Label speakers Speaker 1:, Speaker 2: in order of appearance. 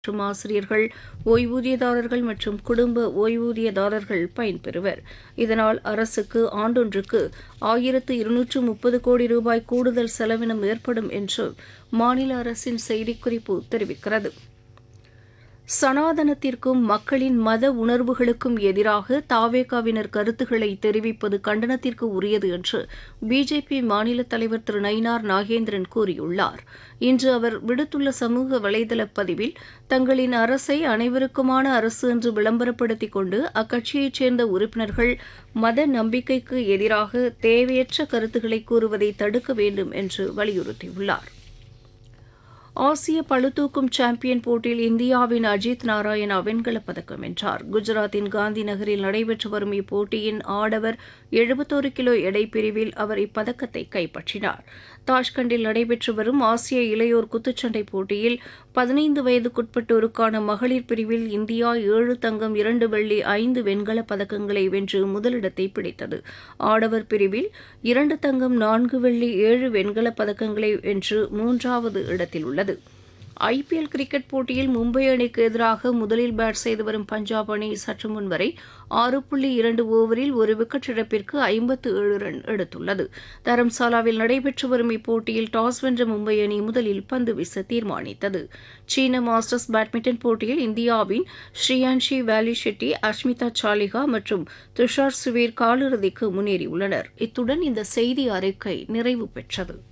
Speaker 1: மற்றும் ஆசிரியர்கள் ஓய்வூதியதாரர்கள் மற்றும் குடும்ப ஓய்வூதியதாரர்கள் பயன்பெறுவர் இதனால் அரசுக்கு ஆண்டொன்றுக்கு ஆயிரத்து இருநூற்று முப்பது கோடி ரூபாய் கூடுதல் செலவினம் ஏற்படும் என்று மாநில அரசின் செய்திக்குறிப்பு தெரிவிக்கிறது சனாதனத்திற்கும் மக்களின் மத உணர்வுகளுக்கும் எதிராக தாவேகாவினர் கருத்துக்களை தெரிவிப்பது கண்டனத்திற்கு உரியது என்று பிஜேபி மாநில தலைவர் திரு நயினார் நாகேந்திரன் கூறியுள்ளார் இன்று அவர் விடுத்துள்ள சமூக வலைதள பதிவில் தங்களின் அரசை அனைவருக்குமான அரசு என்று விளம்பரப்படுத்திக் கொண்டு அக்கட்சியைச் சேர்ந்த உறுப்பினர்கள் மத நம்பிக்கைக்கு எதிராக தேவையற்ற கருத்துக்களை கூறுவதை தடுக்க வேண்டும் என்று வலியுறுத்தியுள்ளார் ஆசிய பளுதூக்கும் சாம்பியன் போட்டியில் இந்தியாவின் அஜித் நாராயணா வெண்கலப் பதக்கம் வென்றார் குஜராத்தின் காந்தி நகரில் நடைபெற்று வரும் இப்போட்டியின் ஆடவர் எழுபத்தோரு கிலோ எடை பிரிவில் அவர் இப்பதக்கத்தை கைப்பற்றினார் தாஷ்கண்டில் நடைபெற்று வரும் ஆசிய இளையோர் குத்துச்சண்டை போட்டியில் பதினைந்து வயதுக்குட்பட்டோருக்கான மகளிர் பிரிவில் இந்தியா ஏழு தங்கம் இரண்டு வெள்ளி ஐந்து வெண்கலப் பதக்கங்களை வென்று முதலிடத்தை பிடித்தது ஆடவர் பிரிவில் இரண்டு தங்கம் நான்கு வெள்ளி ஏழு வெண்கலப் பதக்கங்களை வென்று மூன்றாவது இடத்தில் உள்ளது ஐபிஎல் கிரிக்கெட் போட்டியில் மும்பை அணிக்கு எதிராக முதலில் பேட் செய்து வரும் பஞ்சாப் அணி சற்று முன் வரை ஆறு புள்ளி இரண்டு ஓவரில் ஒரு விக்கெட் இழப்பிற்கு ஐம்பத்து ஏழு ரன் எடுத்துள்ளது தரம்சாலாவில் நடைபெற்று வரும் இப்போட்டியில் டாஸ் வென்ற மும்பை அணி முதலில் பந்து வீச தீர்மானித்தது சீன மாஸ்டர்ஸ் பேட்மிண்டன் போட்டியில் இந்தியாவின் ஸ்ரீயான்ஷி வேலி ஷெட்டி அஷ்மிதா சாலிகா மற்றும் துஷார் சுவீர் காலிறுதிக்கு முன்னேறியுள்ளனர் இத்துடன் இந்த செய்தி அறிக்கை நிறைவு பெற்றது